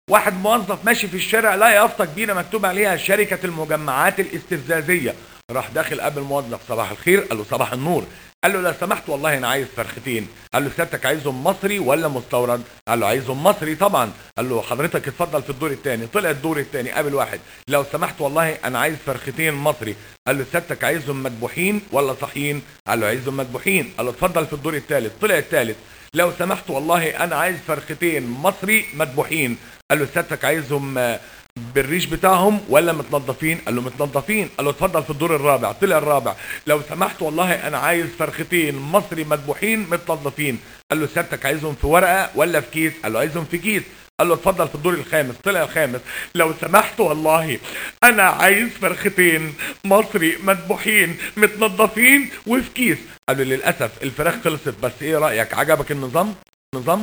واحد موظف ماشي في الشارع لا يافطه كبيره مكتوب عليها شركه المجمعات الاستفزازيه راح داخل قبل الموظف صباح الخير قال له صباح النور قال له لو سمحت والله انا عايز فرختين قال له سيادتك عايزهم مصري ولا مستورد قال له عايزهم مصري طبعا قال له حضرتك اتفضل في الدور الثاني طلع الدور الثاني قابل واحد لو سمحت والله انا عايز فرختين مصري قال له سيادتك عايزهم مذبوحين ولا صحيين قال له عايزهم مذبوحين قال له اتفضل في الدور الثالث طلع الثالث لو سمحت والله انا عايز فرختين مصري مذبوحين قال له سيادتك عايزهم آه، بالريش بتاعهم ولا متنظفين قال له متنظفين قال له اتفضل في الدور الرابع طلع الرابع لو سمحت والله انا عايز فرختين مصري مذبوحين متنظفين قال له سيادتك عايزهم في ورقه ولا في كيس قال له عايزهم في كيس قال له اتفضل في الدور الخامس طلع الخامس لو سمحت والله انا عايز فرختين مصري مذبوحين متنظفين وفي كيس قال له للاسف الفراخ خلصت بس ايه رايك عجبك النظام نظام